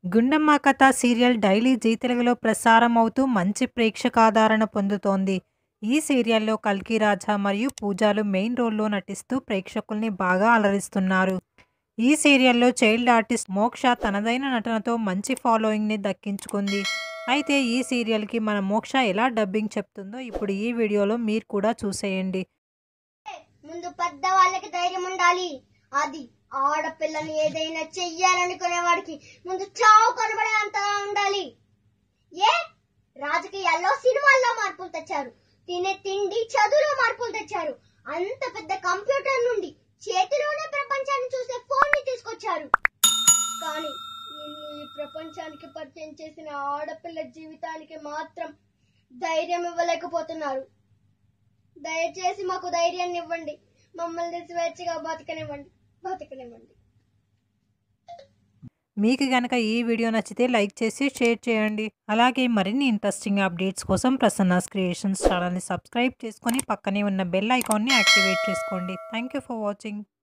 గుండమ్మ కథ serial daily G తెలుగులో ప్రసారం అవుతూ మంచి ప్రేక్షకాదరణ పొందుతోంది ఈ సీరియల్లో కల్కి రాజా మరియు పూజాలు మెయిన్ రోల్లో నటిస్తూ ప్రేక్షకుల్ని బాగా అలరిస్తున్నారు ఈ సీరియల్లో చైల్డ్ ఆర్టిస్ట్ మోక్ష తనదైన నటనతో మంచి ఫాలోయింగ్ని దక్కించుకుంది అయితే ఈ సీరియల్కి మన మోక్ష ఎలా డబ్బింగ్ చెప్తుందో ఇప్పుడు ఈ వీడియోలో మీరు కూడా చూసేయండి ముందు పెద్ద వాళ్ళకి ధైర్యం ఉండాలి అది ఆడపిల్లని ఏదైనా చెయ్యాలనుకునే వాడికి ముందు చావు కనబడేంత ఉండాలి ఏ రాజకీయాల్లో సినిమాల్లో మార్పులు తెచ్చారు తినే తిండి చదువులో మార్పులు తెచ్చారు అంత పెద్ద కంప్యూటర్ నుండి చేతిలోనే ప్రపంచాన్ని చూసే ఫోన్ ని తీసుకొచ్చారు కానీ నిన్ను ఈ ప్రపంచానికి పరిచయం చేసిన ఆడపిల్ల జీవితానికి మాత్రం ధైర్యం ఇవ్వలేకపోతున్నారు దయచేసి మాకు ధైర్యాన్ని ఇవ్వండి మమ్మల్ని స్వేచ్ఛగా బతకనివ్వండి బతకనివ్వండి మీకు కనుక ఈ వీడియో నచ్చితే లైక్ చేసి షేర్ చేయండి అలాగే మరిన్ని ఇంట్రెస్టింగ్ అప్డేట్స్ కోసం ప్రసన్నాస్ క్రియేషన్స్ ఛానల్ని సబ్స్క్రైబ్ చేసుకొని పక్కనే ఉన్న బెల్ ఐకాన్ని యాక్టివేట్ చేసుకోండి థ్యాంక్ యూ ఫర్ వాచింగ్